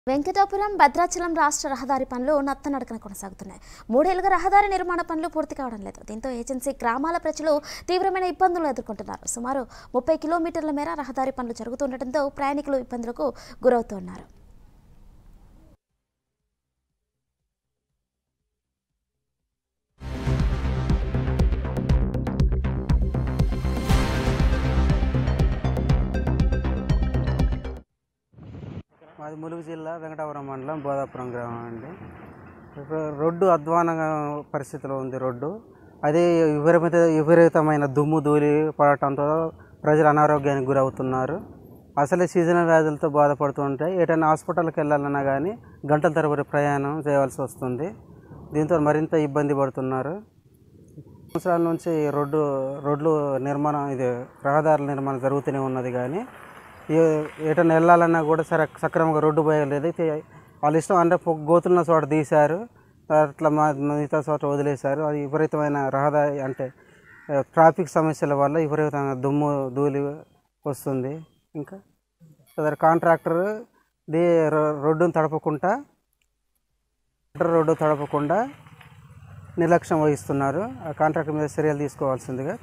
వెంకటాపురం భద్రాచలం రాష్ట్ర రహదారి పనులు నత్తనడకన కొనసాగుతున్నాయి మూడేళ్లుగా రహదారి నిర్మాణ పనులు పూర్తి కావడం లేదు దీంతో ఏజెన్సీ గ్రామాల ప్రజలు తీవ్రమైన ఇబ్బందులు ఎదుర్కొంటున్నారు సుమారు ముప్పై కిలోమీటర్ల మేర రహదారి పనులు జరుగుతుండటంతో ప్రయాణికులు ఇబ్బందులకు గురవుతున్నారు మాది ములుగు జిల్లా వెంకటాపురం మండలం బోధాపురం గ్రామం అండి ఇప్పుడు రోడ్డు అధ్వానంగా పరిస్థితిలో ఉంది రోడ్డు అదే విపరీత విపరీతమైన దుమ్ము ధూళి పడటంతో ప్రజలు అనారోగ్యానికి గురవుతున్నారు అసలే సీజనల్ వ్యాధులతో బాధపడుతూ ఉంటాయి ఏటైనా హాస్పిటల్కి వెళ్ళాలన్నా కానీ గంటల తరబడి ప్రయాణం చేయవలసి వస్తుంది దీంతో మరింత ఇబ్బంది పడుతున్నారు సంవత్సరాల నుంచి రోడ్డు రోడ్లు నిర్మాణం ఇది రహదారుల నిర్మాణం జరుగుతూనే ఉన్నది కానీ ఏ- ఎటన్నా వెళ్ళాలన్నా కూడా సరే సక్రమంగా రోడ్డు పోయలేదు అయితే వాళ్ళ ఇష్టం అంటే పొ- గోతున్న చోట తీశారు అట్లా మా మిగతా చోట వదిలేశారు అది విపరీతమైన రహదారి అంటే ఆ, ట్రాఫిక్ సమస్యల వల్ల విపరీతమైన దుమ్ము ధూళి వస్తుంది ఇంకా సదరు కాంట్రాక్టర్ ది రో- రోడ్డును తడపకుండా రోడ్డు తడపకుండా నిర్లక్ష్యం వహిస్తున్నారు ఆ కాంట్రాక్టర్ మీద చర్యలు తీసుకోవాల్సిందిగా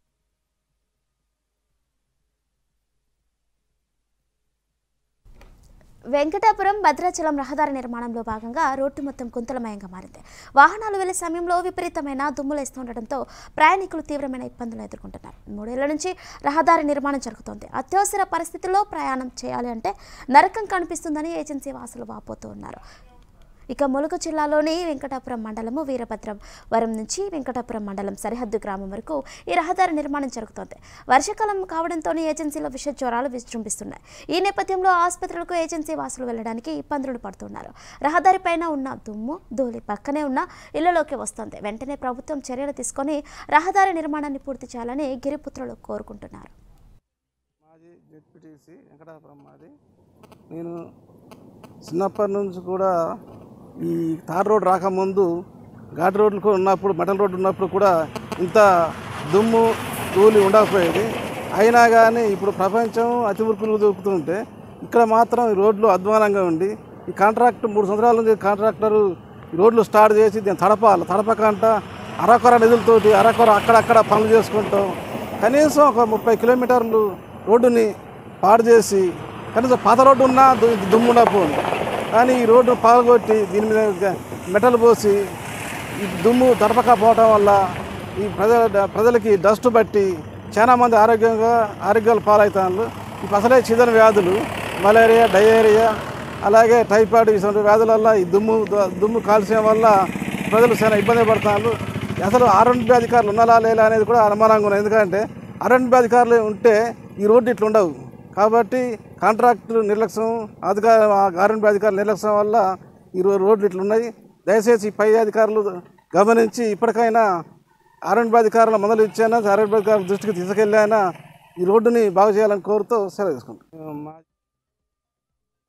వెంకటాపురం భద్రాచలం రహదారి నిర్మాణంలో భాగంగా రోడ్డు మొత్తం కుంతలమయంగా మారింది వాహనాలు వెళ్లే సమయంలో విపరీతమైన దుమ్ములేస్తుండటంతో ప్రయాణికులు తీవ్రమైన ఇబ్బందులు ఎదుర్కొంటున్నారు మూడేళ్ల నుంచి రహదారి నిర్మాణం జరుగుతోంది అత్యవసర పరిస్థితుల్లో ప్రయాణం చేయాలి అంటే నరకం కనిపిస్తుందని ఏజెన్సీ వాసులు వాపోతూ ఉన్నారు ఇక ములుగు జిల్లాలోని వెంకటాపురం మండలము వీరభద్రం వరం నుంచి వెంకటాపురం మండలం సరిహద్దు గ్రామం వరకు ఈ రహదారి నిర్మాణం జరుగుతోంది వర్షాకాలం కావడంతో ఏజెన్సీలో విష జ్వరాలు విజృంభిస్తున్నాయి ఈ నేపథ్యంలో ఆసుపత్రులకు ఏజెన్సీ వాసులు వెళ్ళడానికి ఇబ్బందులు పడుతున్నారు రహదారి పైన ఉన్న దుమ్ము ధూళి పక్కనే ఉన్న ఇళ్లలోకి వస్తోంది వెంటనే ప్రభుత్వం చర్యలు తీసుకొని రహదారి నిర్మాణాన్ని పూర్తి చేయాలని గిరిపుత్రులు కోరుకుంటున్నారు మాది జెడ్పీటీసీ వెంకటాపురం మాది నేను చిన్నప్పటి నుంచి కూడా ఈ తార్ రోడ్ రాకముందు ఘాట్ రోడ్లు కూడా ఉన్నప్పుడు మెటల్ రోడ్డు ఉన్నప్పుడు కూడా ఇంత దుమ్ము ధూళి ఉండకపోయేది అయినా కానీ ఇప్పుడు ప్రపంచం అతివృక్కులు దొరుకుతుంటే ఇక్కడ మాత్రం ఈ రోడ్లు అధ్వానంగా ఉండి ఈ కాంట్రాక్ట్ మూడు సంవత్సరాల నుంచి కాంట్రాక్టరు ఈ రోడ్లు స్టార్ట్ చేసి దీన్ని తడపాలి తడపకంట అరకొర నిధులతోటి అరకొర అక్కడక్కడ పనులు చేసుకుంటాం కనీసం ఒక ముప్పై కిలోమీటర్లు రోడ్డుని పాడు చేసి కనీసం పాత రోడ్డు ఉన్నా దు- దుమ్ము ఉండకపోను కానీ ఈ రోడ్డు పాల్గొట్టి దీని మీద గ- మెటల్ పోసి ఈ దుమ్ము తడపకపోవడం వల్ల ఈ ప్రజల ప్రజలకి డస్ట్ బట్టి చాలా మంది ఆరోగ్యంగా ఆరోగ్యాలు పాలవుతారు ఇప్పుడు అసలే చిదన వ్యాధులు మలేరియా డయేరియా అలాగే టైఫాయిడ్ ఇటువంటి వ్యాధుల వల్ల ఈ దుమ్ము ద- దుమ్ము కాల్చడం వల్ల ప్రజలు చాలా ఇబ్బంది పడుతున్నారు అసలు ఆర్ఎండ్బి అధికారులు ఉన్నారా లేదా అనేది కూడా అనుమానంగా ఉన్నది ఎందుకంటే ఆర్ఎండ్బి అధికారులు ఉంటే ఈ రోడ్డు ఇట్లా ఉండవు కాబట్టి కాంట్రాక్టు నిర్లక్ష్యం అధికార ఆర్ఎండ్బి అధికారుల నిర్లక్ష్యం వల్ల ఈ రో- రోడ్లు ఇట్లా ఉన్నాయి దయచేసి ఈ పై అధికారులు గమనించి ఇప్పటికైనా ఆర్ఎండ్బి అధికారుల మొదలు ఇచ్చానా ఆర్ఎండ్బి అధికారుల దృష్టికి తీసుకెళ్ళానా ఈ రోడ్డుని బాగు చేయాలని కోరుతూ సెలవు తీసుకుంటాం మా